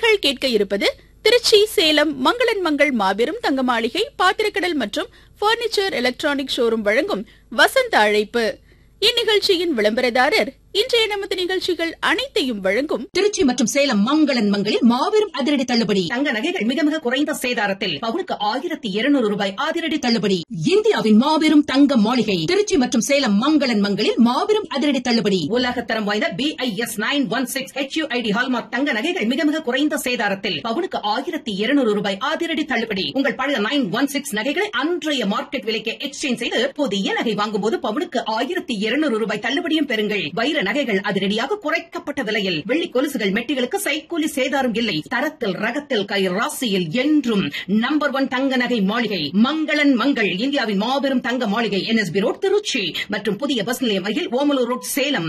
நேர்கள் கேட்க இருப்பது திருச்சி சேலம் மங்களன் மங்கள் மாபெரும் தங்க மாளிகை பாத்திரக்கடல் மற்றும் பர்னிச்சர் எலக்ட்ரானிக் ஷோரூம் வழங்கும் வசந்த அழைப்பு இந்நிகழ்ச்சியின் விளம்பரதாரர் இன்றைய நமது நிகழ்ச்சிகள் அனைத்தையும் வழங்கும் திருச்சி மற்றும் சேலம் மங்களன் மங்களில் மாபெரும் அதிரடி தள்ளுபடி தங்க நகைகள் மிக மிக குறைந்த சேதாரத்தில் பவுனுக்கு ஆயிரத்தி இருநூறு ரூபாய் அதிரடி தள்ளுபடி இந்தியாவின் மாபெரும் தங்க மாளிகை திருச்சி மற்றும் சேலம் மங்களன் மங்களில் மாபெரும் அதிரடி தள்ளுபடி உலகத்தரம் வாய்ந்த B I S nine one six HUID hallmark தங்க நகைகள் மிக மிக குறைந்த சேதாரத்தில் பவுனுக்கு ஆயிரத்தி இருநூறு ரூபாய் அதிரடி தள்ளுபடி உங்கள் பழைய நைன் ஒன் சிக்ஸ் நகைகளை அன்றைய மார்க்கெட் விலைக்கு எக்ஸ்சேஞ்ச் செய்து புதிய நகை வாங்கும்போது பவுனுக்கு ஆயிரத்தி இருநூறு ரூபாய் தள்ளுபடியும் பெறுங்கள் வைர நகைகள் அதிரடியாக குறைக்கப்பட்ட விலையில் வெள்ளி கொலுசுகள் மெட்டிகளுக்கு சைக்கூலி சேதாரம் இல்லை தரத்தில் ரகத்தில் கை ராசியில் என்றும் நம்பர் ஒன் தங்க நகை மாளிகை மங்களன் மங்கள் இந்தியாவின் மாபெரும் தங்க மாளிகை என்எஸ்பி ரோட் திருச்சி மற்றும் புதிய பஸ் நிலையம் அருகில் ஓமலூர் ரோட் சேலம்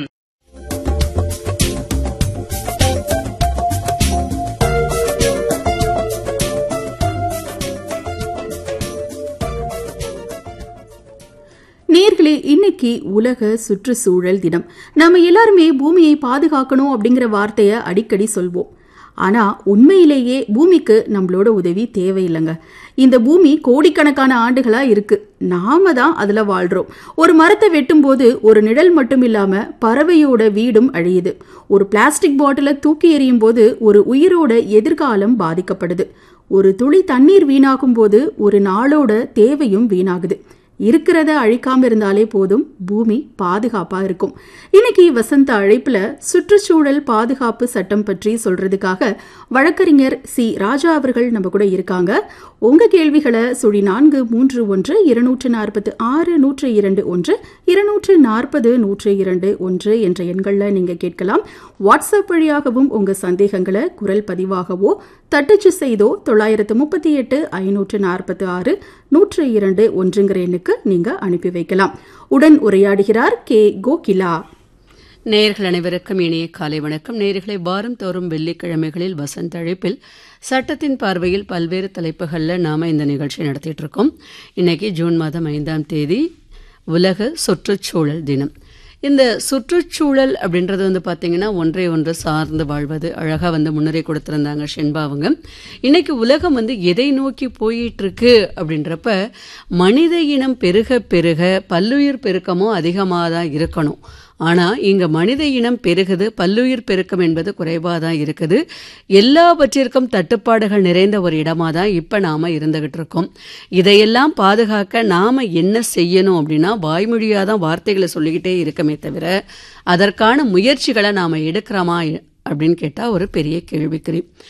நேர்களே இன்னைக்கு உலக சுற்றுச்சூழல் தினம் நம்ம எல்லாருமே பூமியை பாதுகாக்கணும் அப்படிங்கிற வார்த்தைய அடிக்கடி சொல்வோம் ஆனா உண்மையிலேயே பூமிக்கு நம்மளோட உதவி தேவையில்லைங்க இந்த பூமி கோடிக்கணக்கான ஆண்டுகளா இருக்கு நாம தான் அதுல வாழ்றோம் ஒரு மரத்தை வெட்டும்போது ஒரு நிழல் மட்டும் இல்லாம பறவையோட வீடும் அழியுது ஒரு பிளாஸ்டிக் பாட்டிலை தூக்கி எறியும் போது ஒரு உயிரோட எதிர்காலம் பாதிக்கப்படுது ஒரு துளி தண்ணீர் வீணாகும் போது ஒரு நாளோட தேவையும் வீணாகுது இருக்கிறத அழிக்காம இருந்தாலே போதும் பூமி பாதுகாப்பா இருக்கும் இன்னைக்கு வசந்த அழைப்புல சுற்றுச்சூழல் பாதுகாப்பு சட்டம் பற்றி சொல்றதுக்காக வழக்கறிஞர் சி ராஜா அவர்கள் நம்ம கூட இருக்காங்க உங்க கேள்விகளை சுழி நான்கு மூன்று ஒன்று இருநூற்று நாற்பத்து ஆறு நூற்று இரண்டு ஒன்று இருநூற்று நாற்பது நூற்று இரண்டு ஒன்று என்ற எண்களில் நீங்க கேட்கலாம் வாட்ஸ்அப் வழியாகவும் உங்க சந்தேகங்களை குரல் பதிவாகவோ தட்டச்சு செய்தோ தொள்ளாயிரத்து முப்பத்தி எட்டு ஐநூற்று நாற்பத்தி ஆறு நூற்று இரண்டு ஒன்றுங்கிற எண்ணுக்கு நீங்க அனுப்பி வைக்கலாம் உடன் உரையாடுகிறார் கே கோகிலா நேயர்கள் அனைவருக்கும் இனிய காலை வணக்கம் நேயர்களை வாரம் தோறும் வெள்ளிக்கிழமைகளில் வசந்த அழைப்பில் சட்டத்தின் பார்வையில் பல்வேறு தலைப்புகளில் நாம் இந்த நிகழ்ச்சி நடத்திட்டு இருக்கோம் இன்னைக்கு ஜூன் மாதம் ஐந்தாம் தேதி உலக சுற்றுச்சூழல் தினம் இந்த சுற்றுச்சூழல் அப்படின்றது வந்து பார்த்தீங்கன்னா ஒன்றை ஒன்று சார்ந்து வாழ்வது அழகாக வந்து முன்னுரை கொடுத்துருந்தாங்க ஷென்பா அவங்க இன்னைக்கு உலகம் வந்து எதை நோக்கி போயிட்டு இருக்கு அப்படின்றப்ப மனித இனம் பெருக பெருக பல்லுயிர் பெருக்கமும் அதிகமாக தான் இருக்கணும் ஆனால் இங்கே மனித இனம் பெருகுது பல்லுயிர் பெருக்கம் என்பது குறைவாக தான் இருக்குது எல்லாவற்றிற்கும் தட்டுப்பாடுகள் நிறைந்த ஒரு இடமா தான் இப்போ நாம் இருந்துகிட்டு இருக்கோம் இதையெல்லாம் பாதுகாக்க நாம் என்ன செய்யணும் அப்படின்னா வாய்மொழியாக தான் வார்த்தைகளை சொல்லிக்கிட்டே இருக்கமே தவிர அதற்கான முயற்சிகளை நாம் எடுக்கிறோமா அப்படின்னு கேட்டால் ஒரு பெரிய கேள்விக்குறி